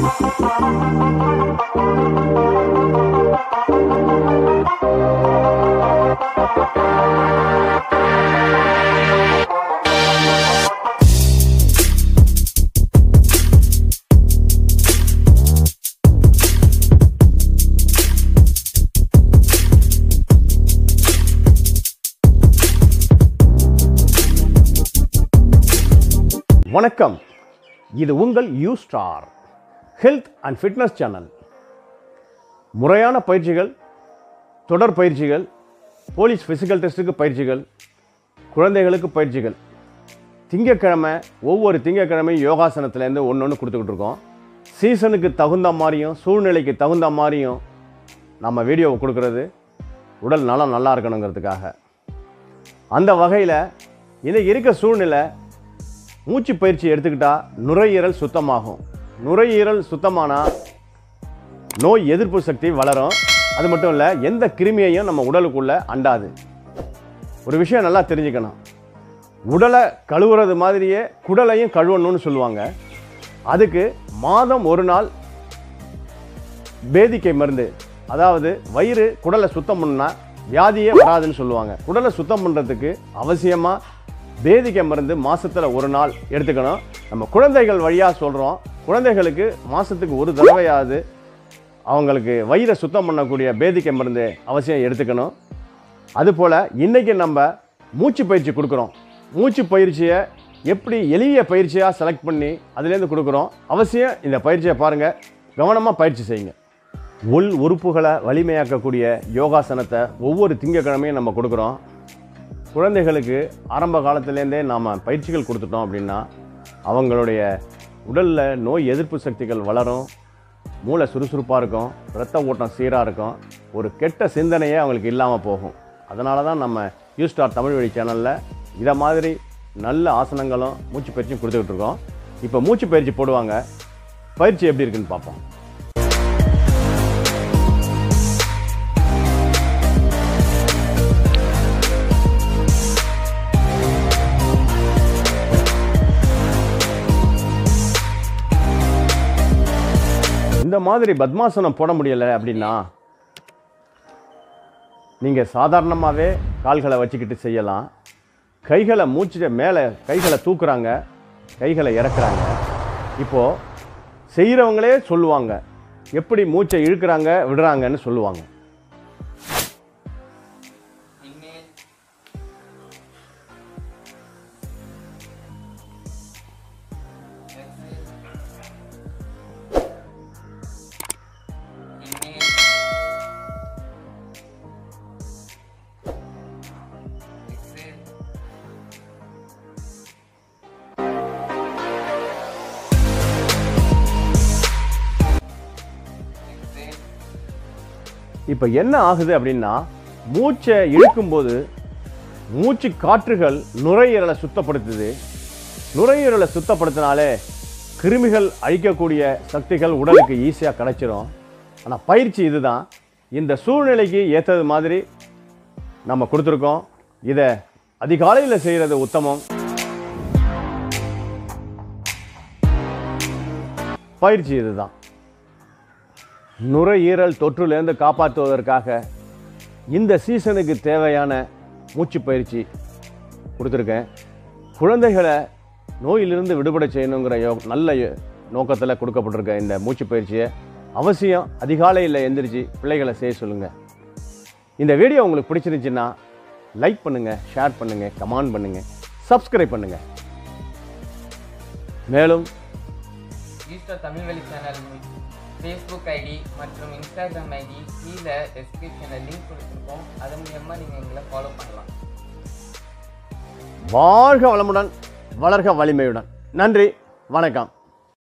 வணக்கம் இது உங்கள் U star health and fitness channel முறையான பயிற்சிகள் தொடர் பயிற்சிகள் போலீஸ் ஃபிசிக்கல் டெஸ்ட்டுக்கு பயிற்சிகள் குழந்தைகளுக்கு பயிற்சிகள் திங்கக்கிழமை ஒவ்வொரு திங்கக்கிழமையும் யோகாசனத்துலேருந்து ஒன்று ஒன்று கொடுத்துக்கிட்டு இருக்கோம் சீசனுக்கு தகுந்த மாதிரியும் சூழ்நிலைக்கு தகுந்த மாதிரியும் நம்ம வீடியோவை கொடுக்கறது உடல் நலம் நல்லா இருக்கணுங்கிறதுக்காக அந்த வகையில் இன்னைக்கு இருக்க சூழ்நிலை மூச்சு பயிற்சி எடுத்துக்கிட்டா நுரையீரல் சுத்தமாகும் நுரையீரல் சுத்தமானால் நோய் எதிர்ப்பு சக்தி வளரும் அது மட்டும் இல்லை எந்த கிருமியையும் நம்ம உடலுக்குள்ளே அண்டாது ஒரு விஷயம் நல்லா தெரிஞ்சுக்கணும் உடலை கழுவுறது மாதிரியே குடலையும் கழுவணும்னு சொல்லுவாங்க அதுக்கு மாதம் ஒரு நாள் பேதிக்கை மருந்து அதாவது வயிறு குடலை சுத்தம் பண்ணா வியாதியே வராதுன்னு சொல்லுவாங்க குடலை சுத்தம் பண்ணுறதுக்கு அவசியமாக பேதிக்கை மருந்து மாசத்துல ஒரு நாள் எடுத்துக்கணும் நம்ம குழந்தைகள் வழியாக சொல்கிறோம் குழந்தைகளுக்கு மாதத்துக்கு ஒரு தடவையாவது அவங்களுக்கு வயிறை சுத்தம் பண்ணக்கூடிய பேதிக்கை மருந்து அவசியம் எடுத்துக்கணும் அதுபோல் இன்றைக்கி நம்ம மூச்சு பயிற்சி கொடுக்குறோம் மூச்சு பயிற்சியை எப்படி எளிய பயிற்சியாக செலக்ட் பண்ணி அதுலேருந்து கொடுக்குறோம் அவசியம் இந்த பயிற்சியை பாருங்கள் கவனமாக பயிற்சி செய்யுங்க உள் உறுப்புகளை வலிமையாக்கக்கூடிய யோகாசனத்தை ஒவ்வொரு திங்கக்கிழமையும் நம்ம கொடுக்குறோம் குழந்தைகளுக்கு ஆரம்ப காலத்துலேருந்தே நாம் பயிற்சிகள் கொடுத்துட்டோம் அப்படின்னா அவங்களுடைய உடலில் நோய் எதிர்ப்பு சக்திகள் வளரும் மூளை சுறுசுறுப்பாக இருக்கும் இரத்த ஓட்டம் சீராக இருக்கும் ஒரு கெட்ட சிந்தனையே அவங்களுக்கு இல்லாமல் போகும் அதனால தான் நம்ம யூ ஸ்டார் தமிழ் வழி சேனலில் இதை மாதிரி நல்ல ஆசனங்களும் மூச்சு பயிற்சியும் கொடுத்துக்கிட்டு இருக்கோம் இப்போ மூச்சு பயிற்சி போடுவாங்க பயிற்சி எப்படி இருக்குன்னு பார்ப்போம் இந்த மாதிரி பத்மாசனம் போட முடியலை அப்படின்னா நீங்கள் சாதாரணமாகவே கால்களை வச்சுக்கிட்டு செய்யலாம் கைகளை மூச்சு மேலே கைகளை தூக்குறாங்க கைகளை இறக்குறாங்க இப்போது செய்கிறவங்களே சொல்லுவாங்க எப்படி மூச்சை இழுக்கிறாங்க விடுறாங்கன்னு சொல்லுவாங்க Inhale. Exhale. Inhale. Exhale. Exhale. இப்போ என்ன ஆகுது அப்படின்னா மூச்சை இழுக்கும்போது மூச்சு காற்றுகள் நுரையீரலை சுத்தப்படுத்துது நுரையீரலை சுத்தப்படுத்தினாலே கிருமிகள் அழிக்கக்கூடிய சக்திகள் உடலுக்கு ஈஸியாக கிடைச்சிரும் ஆனால் பயிற்சி இதுதான் இந்த சூழ்நிலைக்கு ஏற்றது மாதிரி நம்ம கொடுத்துருக்கோம் இதை அதிகாலையில் செய்கிறது உத்தமம் பயிற்சி இதுதான் நுரையீரல் தொற்றுலேருந்து காப்பாற்றுவதற்காக இந்த சீசனுக்கு தேவையான மூச்சு பயிற்சி கொடுத்துருக்கேன் குழந்தைகளை நோயிலிருந்து விடுபட செய்யணுங்கிற யோ நல்ல நோக்கத்தில் கொடுக்கப்பட்டிருக்க இந்த மூச்சு பயிற்சியை அவசியம் அதிகாலையில் எந்திரிச்சு பிள்ளைகளை செய்ய சொல்லுங்கள் இந்த வீடியோ உங்களுக்கு பிடிச்சிருந்துச்சுன்னா லைக் பண்ணுங்கள் ஷேர் பண்ணுங்கள் கமெண்ட் பண்ணுங்கள் சப்ஸ்கிரைப் பண்ணுங்கள் மேலும் ஈஸ்டர் தமிழ் வழி சேனல் ஃபேஸ்புக் ஐடி மற்றும் இன்ஸ்டாகிராம் ஐடி கீழே டெஸ்கிரிப்ஷனில் லிங்க் கொடுத்துருக்கோம் அது மூலியமாக நீங்கள் எங்களை ஃபாலோ பண்ணலாம் வாழ்க வளமுடன் வளர்க வலிமையுடன் நன்றி வணக்கம்